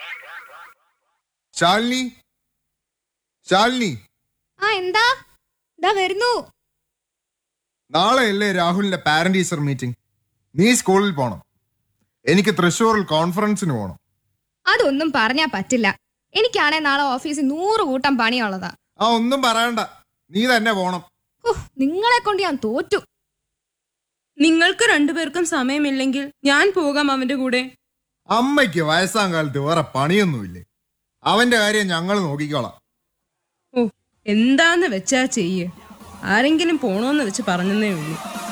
ശാലിനി ശാലിനി ആ എന്താ ദാ വരുന്നു നാളെ അല്ലേ രാഹുലിന്റെ പാരന്റ് ടീച്ചർ മീറ്റിംഗ് നീ സ്കൂളിൽ പോണം എനിക്ക് തൃശ്ശൂരിൽ കോൺഫറൻസിന് പോണം അതൊന്നും പറഞ്ഞാ പറ്റില്ല എനിക്കാണെ നാളെ ഓഫീസിൽ നൂറ് കൂട്ടം പണിയുള്ളതാ ആ ഒന്നും പറയണ്ട നീ തന്നെ പോണം ഓ നിങ്ങളെ കൊണ്ട് ഞാൻ തോറ്റു നിങ്ങൾക്ക് രണ്ടുപേർക്കും സമയമില്ലെങ്കിൽ ഞാൻ പോകാം അവന്റെ കൂടെ അമ്മയ്ക്ക് വയസ്സാം കാലത്ത് വേറെ പണിയൊന്നുമില്ലേ അവന്റെ കാര്യം ഞങ്ങൾ നോക്കിക്കോളാം ഓ എന്താന്ന് വെച്ചാ ചെയ്യ് ആരെങ്കിലും പോണോന്ന് വെച്ച് പറഞ്ഞതേ ഉള്ളൂ